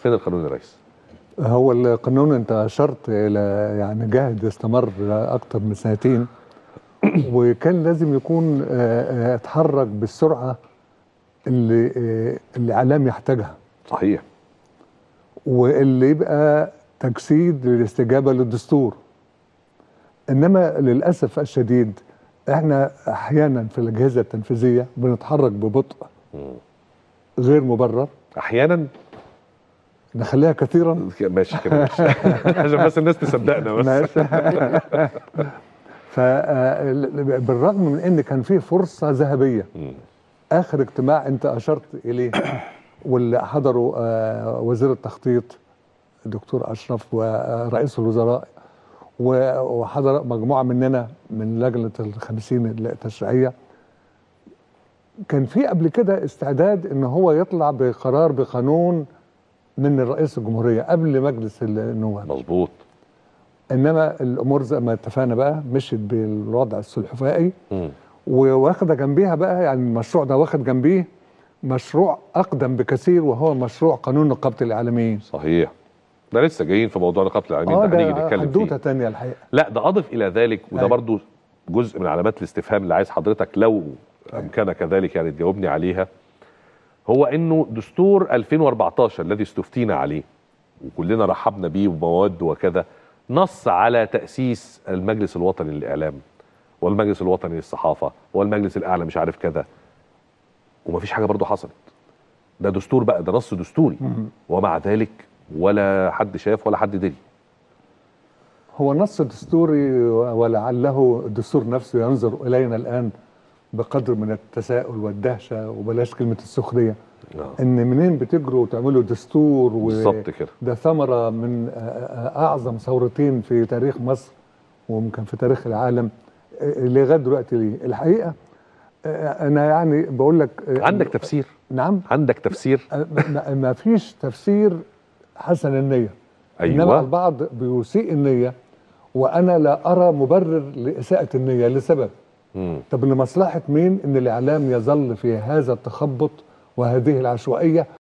فين القانون يا ريس هو القانون انت اشرت الى يعني جهد استمر اكتر من سنتين وكان لازم يكون آه، آه، اتحرك بالسرعه اللي آه، الاعلام يحتاجها صحيح واللي يبقى تجسيد للاستجابه للدستور انما للاسف الشديد احنا احيانا في الاجهزه التنفيذيه بنتحرك ببطء غير مبرر احيانا نخليها كثيرا ماشي كده ماشي عشان بس الناس تصدقنا بس ماشي فبالرغم من ان كان في فرصه ذهبيه مم. اخر اجتماع انت اشرت اليه واللي حضروا آه، وزير التخطيط الدكتور اشرف ورئيس الوزراء و- وحضر مجموعه مننا من لجنه الخمسين التشريعيه كان في قبل كده استعداد ان هو يطلع بقرار بقانون من رئيس الجمهوريه قبل مجلس النواب مظبوط انما الامور زي ما اتفقنا بقى مشيت بالوضع السلحفائي مم. وواخده جنبيها بقى يعني المشروع ده واخد جنبيه مشروع اقدم بكثير وهو مشروع قانون نقابه الاعلاميين صحيح ده لسه جايين في موضوع نقابه العالمين اه ده هنيجي ده نتكلم حدوته فيه تانية الحقيقه لا ده اضف الى ذلك وده أيوة. برضو جزء من علامات الاستفهام اللي عايز حضرتك لو امكن كذلك يعني تجاوبني عليها هو انه دستور 2014 الذي استفتينا عليه وكلنا رحبنا بيه ومواد وكذا نص على تاسيس المجلس الوطني للاعلام والمجلس الوطني للصحافه والمجلس الاعلى مش عارف كذا ومفيش حاجه برضو حصلت ده دستور بقى ده نص دستوري ومع ذلك ولا حد شاف ولا حد دري هو نص دستوري ولعله الدستور نفسه ينظر الينا الان بقدر من التساؤل والدهشه وبلاش كلمه السخريه آه. ان منين بتجروا وتعملوا دستور و... بالظبط كده ده ثمرة من آه، آه، أعظم ثورتين في تاريخ مصر وممكن في تاريخ العالم آه، لغاية دلوقتي ليه الحقيقة آه، أنا يعني بقول لك آه، عندك تفسير نعم عندك تفسير آه، ما- ما فيش تفسير حسن النية أيوة. إنما البعض بيسيء النية وأنا لا أرى مبرر لإساءة النية لسبب مم. طب لمصلحة مين إن الإعلام يظل في هذا التخبط وهذه العشوائية